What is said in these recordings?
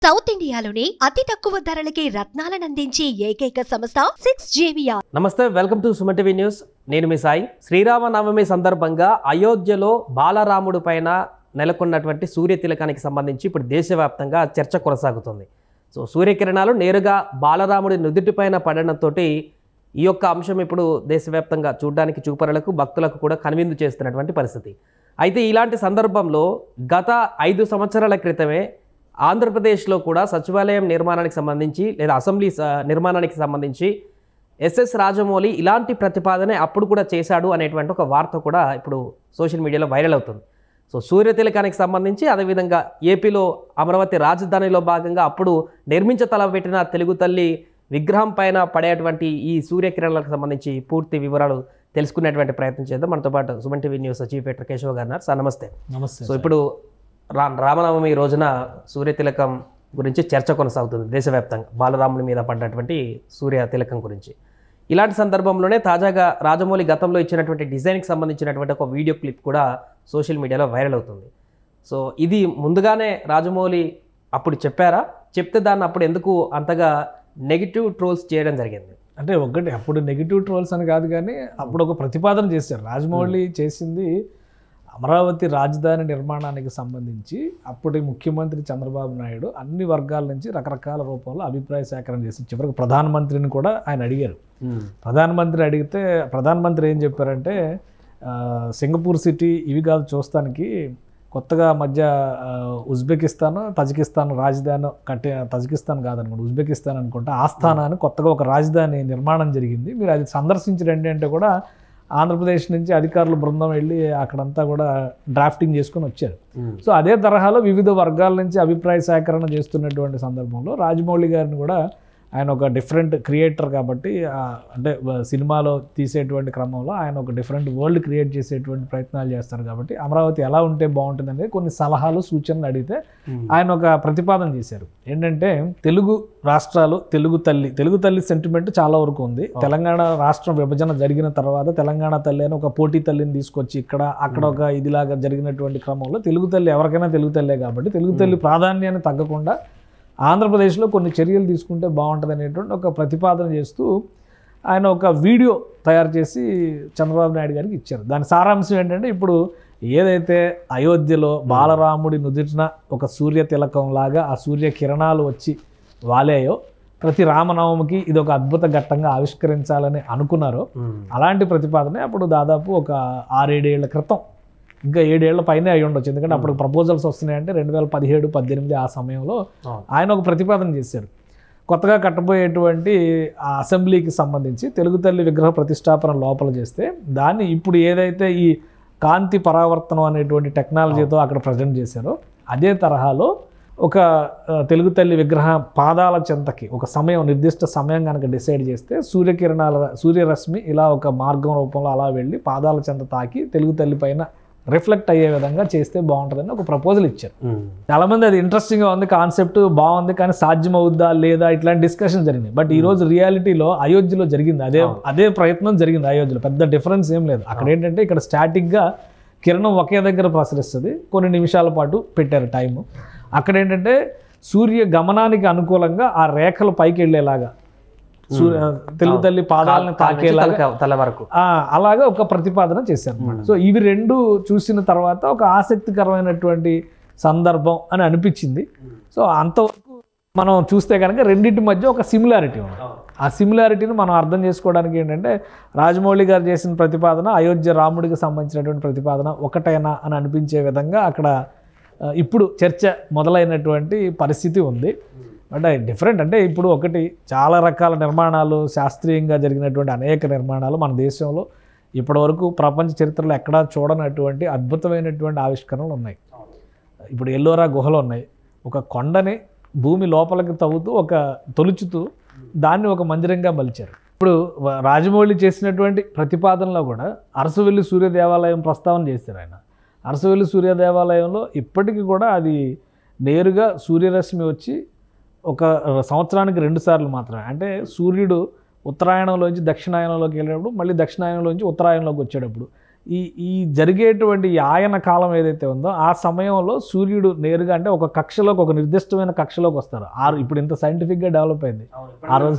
South ఇండియాలోనే అతి తక్కువ ధరలకి రత్నాలనందించే ఏకైక సంస్థ సిక్స్ జేవియా నమస్తే welcome to Suman TV news నేను మీ సాయి శ్రీరామనవమి సందర్భంగా అయోధ్యలో బాలరాముడు పైన నెలకొన్నటువంటి సూర్య తిలకానికి సంబంధించి ఇప్పుడు దేశవ్యాప్తంగా చర్చ కొనసాగుతుంది సో సూర్యకిరణాలు నేరుగా బాలరాముడి నుదుటిపైన పడడంతో ఈ యొక్క అంశం ఇప్పుడు దేశవ్యాప్తంగా చూడడానికి చూపరులకు భక్తులకు కూడా కనువిందు చేస్తున్నటువంటి పరిస్థితి అయితే ఇలాంటి సందర్భంలో గత ఐదు సంవత్సరాల క్రితమే ఆంధ్రప్రదేశ్లో కూడా సచివాలయం నిర్మాణానికి సంబంధించి లేదా అసెంబ్లీ స- నిర్మాణానికి సంబంధించి ఎస్ఎస్ రాజమౌళి ఇలాంటి ప్రతిపాదనే అప్పుడు కూడా చేశాడు అనేటువంటి ఒక వార్త కూడా ఇప్పుడు సోషల్ మీడియాలో వైరల్ అవుతుంది సో సూర్య తిలకానికి సంబంధించి అదేవిధంగా ఏపీలో అమరావతి రాజధానిలో భాగంగా అప్పుడు నిర్మించ తలపెట్టిన తెలుగు తల్లి విగ్రహం పైన పడేటువంటి ఈ సూర్యకిరణాలకు సంబంధించి పూర్తి వివరాలు తెలుసుకునేటువంటి ప్రయత్నం చేద్దాం మనతో పాటు Suman TV news chief editor Keshav garu ఉన్నారు. సార్ నమస్తే నమస్తే సో ఇప్పుడు రా రామనవమి రోజున సూర్య తిలకం గురించి చర్చ కొనసాగుతుంది దేశవ్యాప్తంగా బాలరాముని మీద పడ్డటువంటి సూర్య తిలకం గురించి ఇలాంటి సందర్భంలోనే తాజాగా రాజమౌళి గతంలో ఇచ్చినటువంటి డిజైన్కి సంబంధించినటువంటి ఒక వీడియో క్లిప్ కూడా సోషల్ మీడియాలో వైరల్ అవుతుంది సో ఇది ముందుగానే రాజమౌళి అప్పుడు చెప్పారా చెప్తే దాన్ని అప్పుడు ఎందుకు అంతగా నెగిటివ్ ట్రోల్స్ చేయడం జరిగింది అంటే ఒకటి అప్పుడు నెగిటివ్ ట్రోల్స్ అని కాదు కానీ అప్పుడు ఒక ప్రతిపాదన చేశారు రాజమౌళి చేసింది అమరావతి రాజధాని నిర్మాణానికి సంబంధించి అప్పటి ముఖ్యమంత్రి చంద్రబాబు నాయుడు అన్ని వర్గాల నుంచి రకరకాల రూపంలో అభిప్రాయ సేకరణ చేసి చివరికి ప్రధానమంత్రిని కూడా ఆయన అడిగారు ప్రధానమంత్రి అడిగితే ప్రధానమంత్రి ఏం చెప్పారంటే ఆ, సింగపూర్ సిటీ ఇవి కాదు చూస్తానికి కొత్తగా మధ్య ఆ, ఉజ్బెకిస్తాన్ తజికిస్తాన్ రాజధాని కట్టే తజికిస్తాన్ కాదనుకుంటా ఉజ్బెకిస్తాన్ అనుకుంటా ఆస్థానా అని కొత్తగా ఒక రాజధాని నిర్మాణం జరిగింది మీరు అది సందర్శించి రండి అంటే కూడా ఆంధ్రప్రదేశ్ నుంచి అధికారుల బృందం వెళ్ళి అక్కడంతా కూడా డ్రాఫ్టింగ్ చేసుకొని వచ్చారు సో అదే తరహాలో వివిధ వర్గాల నుంచి అభిప్రాయ సేకరణ చేస్తున్నటువంటి సందర్భంలో రాజమౌళి గారిని కూడా ఆయన ఒక డిఫరెంట్ క్రియేటర్ కాబట్టి ఆ, అంటే వ- సినిమాలో తీసేటువంటి క్రమంలో ఆయన ఒక డిఫరెంట్ వరల్డ్ క్రియేట్ చేసేటువంటి ప్రయత్నాలు చేస్తారు కాబట్టి అమరావతి ఎలా ఉంటే బాగుంటుంది అనేది కొన్ని సలహాలు సూచనలు అడిగితే ఆయన ఒక ప్రతిపాదన చేశారు ఏంటంటే తెలుగు రాష్ట్రాలు తెలుగు తల్లి తెలుగు తల్లి సెంటిమెంట్ చాలా వరకు ఉంది తెలంగాణ రాష్ట్రం విభజన జరిగిన తర్వాత తెలంగాణ తల్లి అని ఒక పోటీ తల్లిని తీసుకొచ్చి ఇక్కడ అక్కడ ఒక ఇదిలాగా జరిగినటువంటి క్రమంలో తెలుగు తల్లి ఎవరికైనా తెలుగు తల్లే కాబట్టి తెలుగు తల్లి ప్రాధాన్యాన్ని తగ్గకుండా ఆంధ్రప్రదేశ్లో కొన్ని చర్యలు తీసుకుంటే బాగుంటుంది అనేటువంటి ఒక ప్రతిపాదన చేస్తూ ఆయన ఒక వీడియో తయారు చేసి చంద్రబాబు నాయుడు గారికి ఇచ్చారు దాని సారాంశం ఏంటంటే ఇప్పుడు ఏదైతే అయోధ్యలో బాలరాముడి నుదిటిన ఒక సూర్య తిలకం లాగా ఆ సూర్య కిరణాలు వచ్చి వాలాయో ప్రతి రామనవమికి ఇది ఒక అద్భుత ఘట్టంగా ఆవిష్కరించాలని అనుకున్నారో అలాంటి ప్రతిపాదన అప్పుడు దాదాపు ఒక ఆరేడేళ్ల క్రితం ఇంకా ఏడేళ్ల పైనే అయి ఉండొచ్చు ఎందుకంటే అప్పుడు ప్రపోజల్స్ వస్తున్నాయంటే రెండు వేల పదిహేడు పద్దెనిమిది ఆ సమయంలో ఆయన ఒక ప్రతిపాదన చేశారు కొత్తగా కట్టబోయేటువంటి ఆ అసెంబ్లీకి సంబంధించి తెలుగు తల్లి విగ్రహ ప్రతిష్టాపన లోపల చేస్తే దాన్ని ఇప్పుడు ఏదైతే ఈ కాంతి పరావర్తనం అనేటువంటి టెక్నాలజీతో అక్కడ ప్రజెంట్ చేశారో అదే తరహాలో ఒక ఆ, తెలుగు తల్లి విగ్రహ పాదాల చెంతకి ఒక సమయం నిర్దిష్ట సమయం కనుక డిసైడ్ చేస్తే సూర్యకిరణాల సూర్యరశ్మి ఇలా ఒక మార్గం రూపంలో అలా వెళ్ళి పాదాల చెంత తాకి తెలుగు తల్లి పైన రిఫ్లెక్ట్ అయ్యే విధంగా చేస్తే బాగుంటుందని ఒక ప్రపోజల్ ఇచ్చారు చాలా మంది అది ఇంట్రెస్టింగ్గా ఉంది కాన్సెప్ట్ బాగుంది కానీ సాధ్యం అవుద్దా లేదా ఇట్లాంటి డిస్కషన్ జరిగింది బట్ ఈ రోజు రియాలిటీలో అయోధ్యలో జరిగింది అదే అదే ప్రయత్నం జరిగింది అయోధ్యలో పెద్ద డిఫరెన్స్ ఏం లేదు అక్కడ ఏంటంటే ఇక్కడ స్టాటిక్గా కిరణం ఒకే దగ్గర ప్రసరిస్తుంది కొన్ని నిమిషాల పాటు పెట్టారు టైము అక్కడ ఏంటంటే సూర్య గమనానికి అనుకూలంగా ఆ రేఖలు పైకి వెళ్ళేలాగా సూర్య తెలుగు తల్లి పాదాలను తాకేలాగా తల- తల వరకు ఆ, అలాగా ఒక ప్రతిపాదన చేశారు అనమాట సో ఇవి రెండు చూసిన తర్వాత ఒక ఆసక్తికరమైనటువంటి సందర్భం అని అనిపించింది సో అంతవరకు మనం చూస్తే కనుక రెండింటి మధ్య ఒక సిమిలారిటీ ఉంది ఆ సిమిలారిటీని మనం అర్థం చేసుకోవడానికి ఏంటంటే రాజమౌళి గారు చేసిన ప్రతిపాదన అయోధ్య రాముడికి సంబంధించినటువంటి ప్రతిపాదన ఒకటేనా అని అనిపించే విధంగా అక్కడ ఆ, ఇప్పుడు చర్చ మొదలైనటువంటి పరిస్థితి ఉంది అంటే డిఫరెంట్ అంటే ఇప్పుడు ఒకటి చాలా రకాల నిర్మాణాలు శాస్త్రీయంగా జరిగినటువంటి అనేక నిర్మాణాలు మన దేశంలో ఇప్పటివరకు ప్రపంచ చరిత్రలో ఎక్కడా చూడనటువంటి అద్భుతమైనటువంటి ఆవిష్కరణలు ఉన్నాయి ఇప్పుడు ఎల్లోరా గుహలు ఉన్నాయి ఒక కొండని భూమి లోపలికి తవ్వుతూ ఒక తొలుచుతూ దాన్ని ఒక మందిరంగా మలిచారు ఇప్పుడు వ- రాజమౌళి చేసినటువంటి ప్రతిపాదనలో కూడా అరసవెల్లి సూర్య దేవాలయం ప్రస్తావన చేశారు ఆయన అరసవెల్లి సూర్య దేవాలయంలో ఇప్పటికీ కూడా అది నేరుగా సూర్యరశ్మి వచ్చి ఒక సంవత్సరానికి రెండు సార్లు మాత్రమే అంటే సూర్యుడు ఉత్తరాయణంలోంచి దక్షిణాయనంలోకి వెళ్ళేటప్పుడు మళ్ళీ దక్షిణాయనంలోంచి ఉత్తరాయణంలోకి వచ్చేటప్పుడు ఈ ఈ జరిగేటువంటి ఈ ఆయన కాలం ఏదైతే ఉందో ఆ సమయంలో సూర్యుడు నేరుగా అంటే ఒక కక్షలోకి ఒక నిర్దిష్టమైన కక్షలోకి వస్తారు ఆ ఇప్పుడు ఇంత సైంటిఫిక్గా డెవలప్ అయింది ఆ రోజు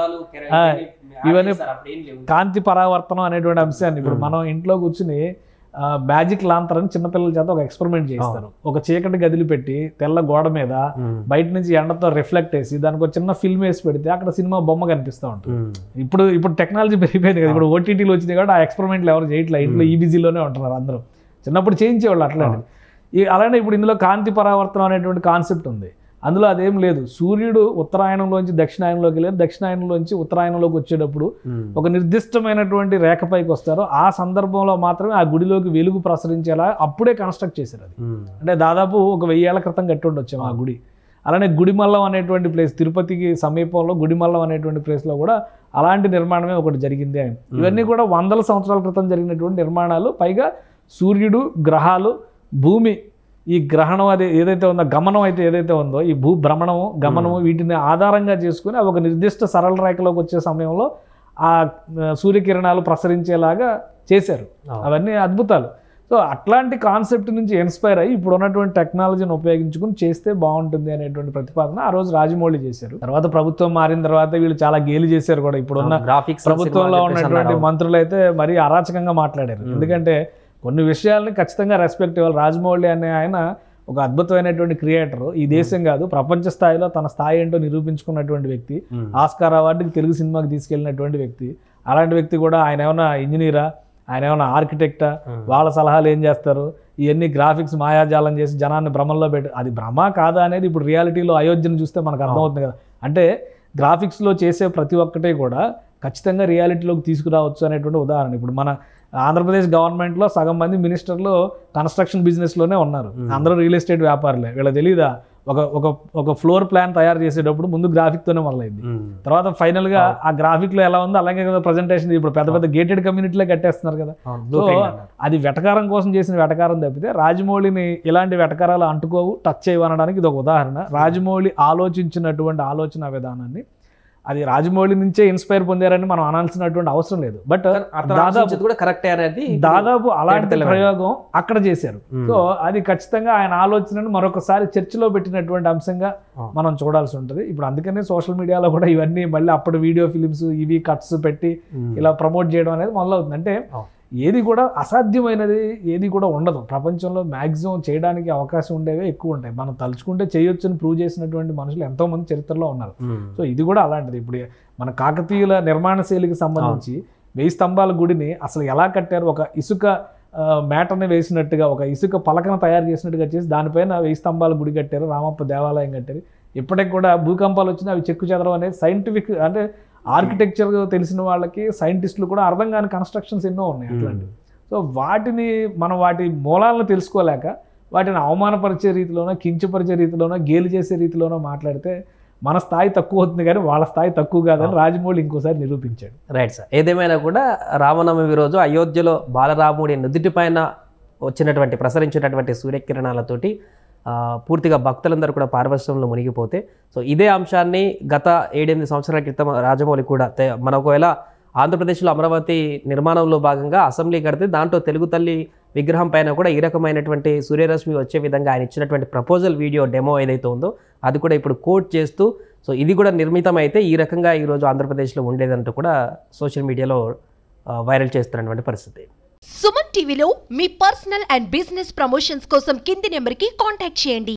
ఆ, ఇవన్నీ కాంతి పరావర్తనం అనేటువంటి అంశాన్ని ఇప్పుడు Hmm. మనం ఇంట్లో కూర్చుని మ్యాజిక్ లాంతర్ అని చిన్నపిల్లల చేత ఒక ఎక్స్పెరిమెంట్ చేస్తారు ఒక చీకటి గదిలి పెట్టి తెల్ల గోడ మీద బయట నుంచి ఎండతో రిఫ్లెక్ట్ వేసి దానికి ఒక చిన్న ఫిల్మ్ వేసి పెడితే అక్కడ సినిమా బొమ్మ కనిపిస్తూ ఉంటుంది ఇప్పుడు ఇప్పుడు టెక్నాలజీ పెరిగిపోయింది కదా ఇప్పుడు ఓటీటీలు వచ్చింది కాబట్టి ఆ ఎక్స్పెరిమెంట్లు ఎవరు చేయట్లేదు ఇంట్లో ఈ బిజీలోనే ఉంటున్నారు అందరూ చిన్నప్పుడు చేయించేవాళ్ళు అట్లాంటిది ఈ అలానే ఇప్పుడు ఇందులో కాంతి పరావర్తనం అనేటువంటి కాన్సెప్ట్ ఉంది అందులో అదేం లేదు సూర్యుడు ఉత్తరాయణంలోంచి దక్షిణాయనంలోకి వెళ్ళారు దక్షిణాయనంలోంచి ఉత్తరాయణంలోకి వచ్చేటప్పుడు ఒక నిర్దిష్టమైనటువంటి రేఖపైకి వస్తారు ఆ సందర్భంలో మాత్రమే ఆ గుడిలోకి వెలుగు ప్రసరించేలా అప్పుడే కన్స్ట్రక్ట్ చేశారు అది అంటే దాదాపు ఒక వెయ్యేళ్ల క్రితం కట్టి ఉండొచ్చాము ఆ గుడి అలానే గుడిమల్లం అనేటువంటి ప్లేస్ తిరుపతికి సమీపంలో గుడిమల్లం అనేటువంటి ప్లేస్లో కూడా అలాంటి నిర్మాణమే ఒకటి జరిగింది అని ఇవన్నీ కూడా వందల సంవత్సరాల క్రితం జరిగినటువంటి నిర్మాణాలు పైగా సూర్యుడు గ్రహాలు భూమి ఈ గ్రహణం అది ఏదైతే ఉందో గమనం అయితే ఏదైతే ఉందో ఈ భూ భ్రమణము గమనము వీటిని ఆధారంగా చేసుకుని అవి ఒక నిర్దిష్ట సరళ రేఖలోకి వచ్చే సమయంలో ఆ ఆ, సూర్యకిరణాలు ప్రసరించేలాగా చేశారు అవన్నీ అద్భుతాలు సో అట్లాంటి కాన్సెప్ట్ నుంచి ఇన్స్పైర్ అయ్యి ఇప్పుడు ఉన్నటువంటి టెక్నాలజీని ఉపయోగించుకుని చేస్తే బాగుంటుంది అనేటువంటి ప్రతిపాదన ఆ రోజు రాజమౌళి చేశారు తర్వాత ప్రభుత్వం మారిన తర్వాత వీళ్ళు చాలా గేలి చేశారు కూడా ఇప్పుడున్న గ్రాఫిక్స్ ప్రభుత్వంలో ఉన్నటువంటి మంత్రులు అయితే మరీ అరాచకంగా మాట్లాడారు Hmm. ఎందుకంటే కొన్ని విషయాల్ని ఖచ్చితంగా రెస్పెక్ట్ ఇవ్వాలి రాజమౌళి అనే ఆయన ఒక అద్భుతమైనటువంటి క్రియేటర్ ఈ దేశం కాదు ప్రపంచ స్థాయిలో తన స్థాయి ఏంటో నిరూపించుకున్నటువంటి వ్యక్తి ఆస్కార్ అవార్డుకి తెలుగు సినిమాకి తీసుకెళ్ళినటువంటి వ్యక్తి అలాంటి వ్యక్తి కూడా ఆయన ఏమైనా ఇంజనీరా ఆయన ఏమైనా ఆర్కిటెక్టా వాళ్ళ సలహాలు ఏం చేస్తారు ఇవన్నీ గ్రాఫిక్స్ మాయాజాలం చేసి జనాన్ని భ్రమంలో పెట్టి అది భ్రమ కాదా అనేది ఇప్పుడు రియాలిటీలో అయోధ్యను చూస్తే మనకు అర్థమవుతుంది కదా అంటే గ్రాఫిక్స్లో చేసే ప్రతి ఒక్కటే కూడా ఖచ్చితంగా రియాలిటీలోకి తీసుకురావచ్చు అనేటువంటి ఉదాహరణ ఇప్పుడు మన ఆంధ్రప్రదేశ్ గవర్నమెంట్లో సగం మంది మినిస్టర్లు కన్స్ట్రక్షన్ బిజినెస్లోనే ఉన్నారు Hmm. అందరూ రియల్ ఎస్టేట్ వ్యాపారులే వీళ్ళ తెలీదా ఒక ఒక ఒక ఫ్లోర్ ప్లాన్ తయారు చేసేటప్పుడు ముందు గ్రాఫిక్తోనే మొదలైంది తర్వాత ఫైనల్ గా ఆ గ్రాఫిక్ లో ఎలా ఉందో అలాగే కదా ప్రజెంటేషన్ ఇప్పుడు పెద్ద పెద్ద గేటెడ్ కమ్యూనిటీలో కట్టేస్తున్నారు కదా సో అది వెటకారం కోసం చేసిన వెటకారం తప్పితే రాజమౌళిని ఇలాంటి వెటకారాలు అంటుకోవు టచ్ చేయవు అనడానికి ఇది ఒక ఉదాహరణ రాజమౌళి ఆలోచించినటువంటి ఆలోచన విధానాన్ని అది రాజమౌళి నుంచే ఇన్స్పైర్ పొందారని మనం అనాల్సినటువంటి అవసరం లేదు బట్ దాదాపు కూడా కరెక్టే అనేది దాదాపు అలాంటి తెలవదు. ప్రయోగం అక్కడ చేశారు Hmm. సో అది ఖచ్చితంగా ఆయన ఆలోచనను మరొకసారి చర్చలో పెట్టినటువంటి అంశంగా Oh. మనం చూడాల్సి ఉంటుంది ఇప్పుడు అందుకనే సోషల్ మీడియాలో కూడా ఇవన్నీ మళ్ళీ అప్పుడు వీడియో ఫిలిమ్స్ ఇవి కట్స్ పెట్టి Hmm. ఇలా ప్రమోట్ చేయడం అనేది మొదలవుతుంది అంటే Oh. ఏది కూడా అసాధ్యమైనది ఏది కూడా ఉండదు ప్రపంచంలో మ్యాక్సిమం చేయడానికి అవకాశం ఉండేవే ఎక్కువ ఉంటాయి మనం తలుచుకుంటే చేయొచ్చని ప్రూవ్ చేసినటువంటి మనుషులు ఎంతో మంది చరిత్రలో ఉన్నారు Hmm. సో ఇది కూడా అలాంటిది ఇప్పుడు మన కాకతీయుల నిర్మాణ శైలికి సంబంధించి వెయ్యి స్తంభాల గుడిని అసలు ఎలా కట్టారు ఒక ఇసుక ఆ, మేటని వేసినట్టుగా ఒక ఇసుక పలకన తయారు చేసినట్టుగా చేసి దానిపైన వెయ్యి స్తంభాల గుడి కట్టారు రామప్ప దేవాలయం కట్టారు ఇప్పటికి కూడా భూకంపాలు వచ్చినా అవి చెక్కు చెదరం అనేది సైంటిఫిక్ అంటే ఆర్కిటెక్చర్ తెలిసిన వాళ్ళకి సైంటిస్టులు కూడా అర్థం కాని కన్స్ట్రక్షన్స్ ఎన్నో ఉన్నాయి అట్లాంటివి సో వాటిని మనం వాటి మూలాలను తెలుసుకోలేక వాటిని అవమానపరిచే రీతిలోనో కించపరిచే రీతిలోనో గేలి చేసే రీతిలోనో మాట్లాడితే మన స్థాయి తక్కువ అవుతుంది కానీ వాళ్ళ స్థాయి తక్కువ కాదని రాజమౌళి ఇంకోసారి నిరూపించాడు రైట్ సార్ ఏదేమైనా కూడా రామనవమి రోజు అయోధ్యలో బాలరాముడి నుదుటి పైన వచ్చినటువంటి ప్రసరించినటువంటి సూర్యకిరణాలతోటి ఆ, పూర్తిగా భక్తులందరూ కూడా పారవశ్యంలో మునిగిపోతే సో ఇదే అంశాన్ని గత ఏడెనిమిది సంవత్సరాల క్రితం రాజమౌళి కూడా తె- మన ఒకవేళ ఆంధ్రప్రదేశ్లో అమరావతి నిర్మాణంలో భాగంగా అసెంబ్లీ కడితే దాంట్లో తెలుగు తల్లి విగ్రహం పైన కూడా ఈ రకమైనటువంటి సూర్యరశ్మి వచ్చే విధంగా ఆయన ఇచ్చినటువంటి ప్రపోజల్ వీడియో డెమో ఏదైతే ఉందో అది కూడా ఇప్పుడు కోట్ చేస్తూ సో ఇది కూడా నిర్మితం అయితే ఈ రకంగా ఈరోజు ఆంధ్రప్రదేశ్లో ఉండేదంటూ కూడా సోషల్ మీడియాలో ఆ, వైరల్ చేస్తున్నటువంటి పరిస్థితి సుమన్ టీవీలో మీ పర్సనల్ అండ్ బిజినెస్ ప్రమోషన్స్ కోసం కింది నెంబర్కి కాంటాక్ట్ చేయండి